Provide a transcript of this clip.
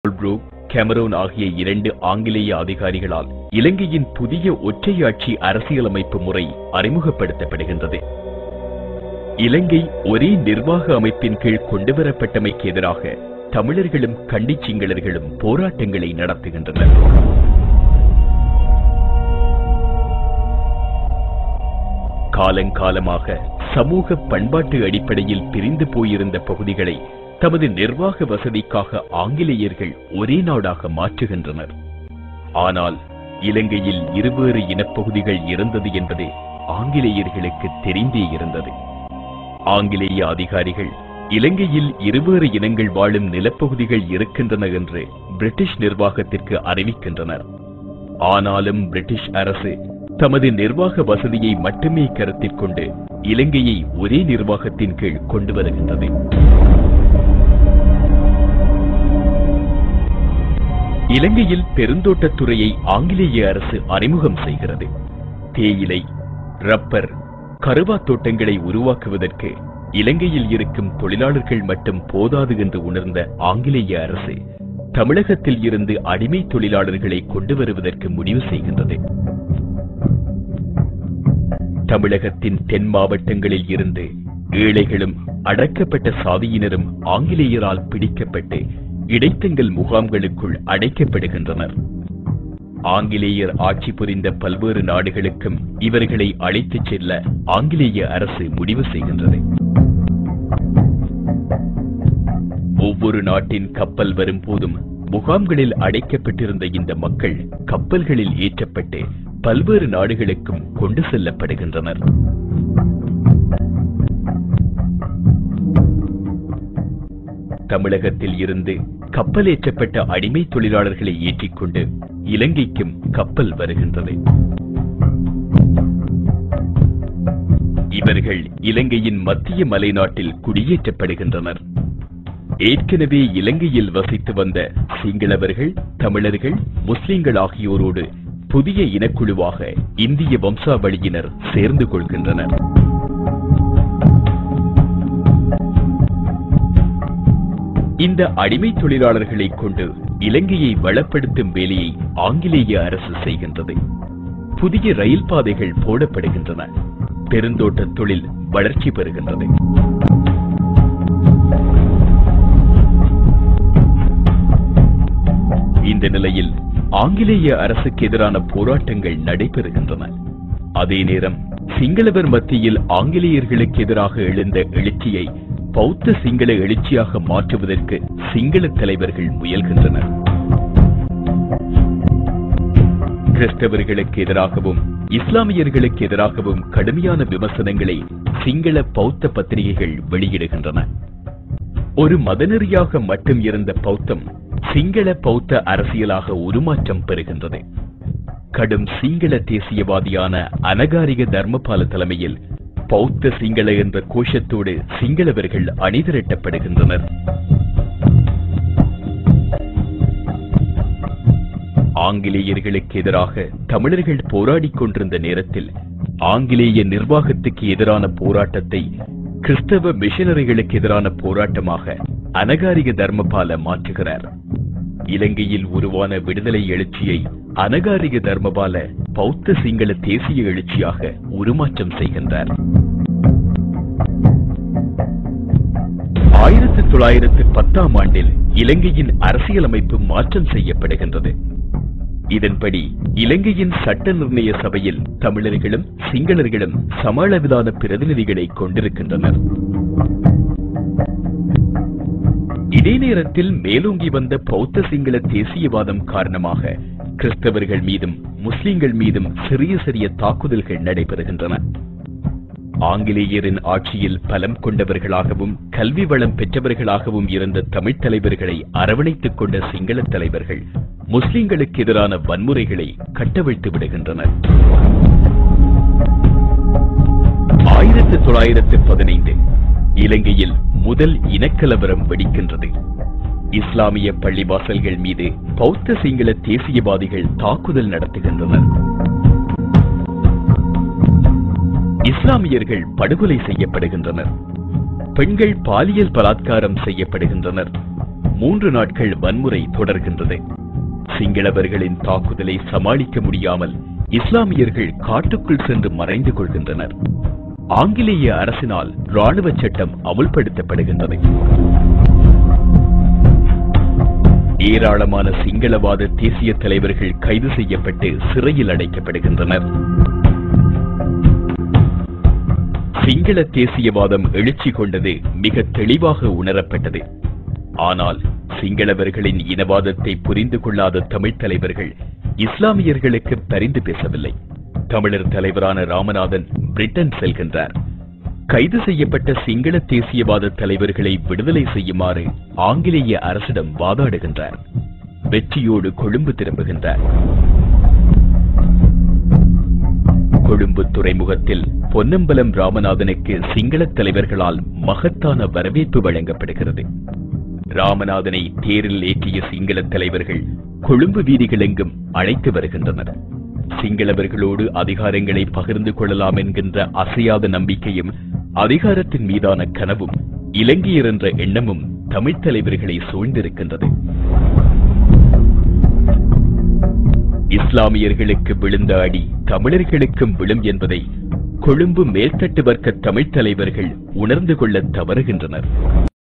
Brook Cameron ஆகிய இரண்டு ஆங்கிலேய அதிகாரிகளால் இலங்கையின் புதிய ஒற்றையாட்சி அரசியலமைப்பு முறை அறிமுகப்படுத்தப்படுகின்றது இலங்கை ஒரே நிர்வாக அமைப்பின் கீழ் கொண்டுவரப்பட்டமைக்கு எதிராக தமிழர்களும் கண்டி சிங்களர்களும் போராட்டங்களை நடத்துகின்றனர் காலங்காலமாக சமூக பண்பாட்டு அடிப்படையில் பிரிந்து போயிருந்த பகுதிகளை தமது நிர்வாக வசதிக்காக ஆங்கிலேயர்கள் ஒரே நாடாக மாற்றுகின்றனர் ஆனால் இலங்கையில் இருவேறு இனப்பகுதிகள் இருந்தது என்பது ஆங்கிலேயர்களுக்கு தெரிந்தே இருந்தது ஆங்கிலேய அதிகாரிகள் இலங்கையில் இருவேறு இனங்கள் வாழும் நிலப்பகுதிகள் இருக்கின்றன என்று பிரிட்டிஷ் நிர்வாகத்திற்கு அறிவிக்கின்றனர் ஆனாலும் பிரிட்டிஷ் அரசு தமது நிர்வாக வசதியை மட்டுமே கருத்தில் கொண்டு இலங்கையை ஒரே நிர்வாகத்தின் கீழ் கொண்டு வருகின்றது இலங்கையில் பெருந்தோட்டத்துறையை ஆங்கிலேய அரசு அறிமுகம் செய்கிறது தேயிலை ரப்பர் கருவா தோட்டங்களை உருவாக்குவதற்கு இலங்கையில் இருக்கும் தொழிலாளர்கள் மட்டும் போதாது என்று உணர்ந்த ஆங்கிலேய அரசு தமிழகத்தில் இருந்து அடிமை தொழிலாளர்களை கொண்டு வருவதற்கு முடிவு செய்கின்றது தமிழகத்தின் தென் மாவட்டங்களில் இருந்து ஏழைகளும் அடக்கப்பட்ட சாதியினரும் ஆங்கிலேயரால் பிடிக்கப்பட்டு இடைத்தங்கல் முகாம்களுக்குள் அடைக்கப்படுகின்றனர் ஆங்கிலேயர் ஆட்சி புரிந்த பல்வேறு நாடுகளுக்கும் இவர்களை அழைத்துச் செல்ல ஆங்கிலேய அரசு முடிவு செய்கின்றது ஒவ்வொரு நாட்டின் கப்பல் வரும்போதும் முகாம்களில் அடைக்கப்பட்டிருந்த இந்த மக்கள் கப்பல்களில் ஏற்றப்பட்டு பல்வேறு நாடுகளுக்கும் கொண்டு செல்லப்படுகின்றனர் தமிழகத்தில் இருந்து கப்பலேற்றப்பட்ட அடிமை தொழிலாளர்களை ஏற்றிக்கொண்டு இலங்கைக்கும் கப்பல் வருகின்றது இவர்கள் இலங்கையின் மத்திய மலைநாட்டில் குடியேற்றப்படுகின்றனர் ஏற்கனவே இலங்கையில் வசித்து வந்த சிங்களவர்கள் தமிழர்கள் முஸ்லிம்கள் ஆகியோரோடு புதிய இனக்குழுவாக இந்திய வம்சாவளியினர் சேர்ந்து கொள்கின்றனர் இந்த அடிமை தொழிலாளர்களை கொண்டு இலங்கையை வளப்படுத்தும் வேலையை ஆங்கிலேய அரசு செய்கின்றது புதிய ரயில் பாதைகள் போடப்படுகின்றன பெருந்தோட்ட தொழில் வளர்ச்சி பெறுகின்றது இந்த நிலையில் ஆங்கிலேய அரசுக்கு எதிரான போராட்டங்கள் நடைபெறுகின்றன அதே நேரம் சிங்களவர் மத்தியில் ஆங்கிலேயர்களுக்கு எதிராக எழுந்த எழுச்சியை பௌத்த சிங்கள எழுச்சியாக மாற்றுவதற்கு சிங்கள தலைவர்கள் முயல்கின்றனர் கிறிஸ்தவர்களுக்கு எதிராகவும் இஸ்லாமியர்களுக்கு எதிராகவும் கடுமையான விமர்சனங்களை சிங்கள பௌத்த பத்திரிகைகள் வெளியிடுகின்றன ஒரு மதநெறியாக மட்டும் இருந்த பௌத்தம் சிங்கள பௌத்த அரசியலாக உருமாற்றம் பெறுகின்றது கடும் சிங்கள தேசியவாதியான அனகாரிக தர்மபால தலைமையில் பௌத்த சிங்கள என்ற கோஷத்தோடு சிங்களவர்கள் அணிதிரட்டப்படுகின்றனர் ஆங்கிலேயர்களுக்கு எதிராக தமிழர்கள் போராடிக் கொண்டிருந்த நேரத்தில் ஆங்கிலேய நிர்வாகத்துக்கு எதிரான போராட்டத்தை கிறிஸ்தவ மிஷனரிகளுக்கு எதிரான போராட்டமாக அனகாரிக தர்மபால மாற்றுகிறார் இலங்கையில் உருவான விடுதலை எழுச்சியை அனகாரிக தர்மபால பௌத்த சிங்கள தேசிய எழுச்சியாக உருமாற்றம் செய்கின்றார் ஆயிரத்தி தொள்ளாயிரத்து பத்தாம் ஆண்டில் இலங்கையின் அரசியலமைப்பு மாற்றம் செய்யப்படுகின்றது இதன்படி இலங்கையின் சட்ட நிர்ணய சபையில் தமிழர்களும் சிங்களர்களும் சமளவிதான பிரதிநிதிகளை கொண்டிருக்கின்றனர் இதே நேரத்தில் மேலோங்கி வந்த பௌத்த சிங்கள தேசியவாதம் காரணமாக கிறிஸ்தவர்கள் மீதும் முஸ்லிம்கள் மீதும் சிறிய சிறிய தாக்குதல்கள் நடைபெறுகின்றன ஆங்கிலேயரின் ஆட்சியில் பலம் கொண்டவர்களாகவும் கல்வி வளம் பெற்றவர்களாகவும் இருந்த தமிழ்த் தலைவர்களை அரவணைத்துக் கொண்ட சிங்கள தலைவர்கள் முஸ்லிம்களுக்கு எதிரான வன்முறைகளை கட்டவிழ்த்து விடுகின்றனர் ஆயிரத்தி தொள்ளாயிரத்து பதினைந்து இலங்கையில் முதல் இனக்கலவரம் வெடிக்கின்றது இஸ்லாமிய பள்ளிவாசல்கள் மீது பௌத்த சிங்கள தேசியவாதிகள் தாக்குதல் நடத்துகின்றனர் இஸ்லாமியர்கள் படுகொலை செய்யப்படுகின்றனர் பெண்கள் பாலியல் பலாத்காரம் செய்யப்படுகின்றனர் மூன்று நாட்கள் வன்முறை தொடர்கின்றது சிங்களவர்களின் தாக்குதலை சமாளிக்க முடியாமல் இஸ்லாமியர்கள் காட்டுக்குள் சென்று மறைந்து கொள்கின்றனர் ஆங்கிலேய அரசினால் ராணுவ சட்டம் அமுல்படுத்தப்படுகின்றது ஏராளமான சிங்களவாத தேசிய தலைவர்கள் கைது செய்யப்பட்டு சிறையில் அடைக்கப்படுகின்றனர் சிங்கள தேசியவாதம் எழுச்சி கொண்டது மிக தெளிவாக உணரப்பட்டது ஆனால் சிங்களவர்களின் இனவாதத்தை புரிந்து கொள்ளாத தமிழ் தலைவர்கள் இஸ்லாமியர்களுக்கு பரிந்து பேசவில்லை தமிழர் தலைவரான ராமநாதன் பிரிட்டன் செல்கின்றார் கைது செய்யப்பட்ட சிங்கள தேசியவாத தலைவர்களை விடுதலை செய்யுமாறு ஆங்கிலேய அரசிடம் வாதாடுகின்றார் வெற்றியோடு கொழும்பு திரும்புகின்றார் கொழும்பு துறைமுகத்தில் பொன்னம்பலம் ராமநாதனுக்கு சிங்கள தலைவர்களால் மகத்தான வரவேற்பு வழங்கப்படுகிறது ராமநாதனை தேரில் ஏற்றிய சிங்கள தலைவர்கள் கொழும்பு வீதிகளெங்கும் அழைத்து வருகின்றனர் சிங்களவர்களோடு அதிகாரங்களை பகிர்ந்து கொள்ளலாம் என்கின்ற அசையாத நம்பிக்கையும் அதிகாரத்தின் மீதான கனவும் இலங்கையர் என்ற எண்ணமும் தமிழ்த் தலைவர்களை சூழ்ந்திருக்கின்றது இஸ்லாமியர்களுக்கு விழுந்த அடி தமிழர்களுக்கும் விழும் என்பதை கொழும்பு மேல்தட்டு வர்க்க தமிழ்த் தலைவர்கள் உணர்ந்து கொள்ள தவறுகின்றனர்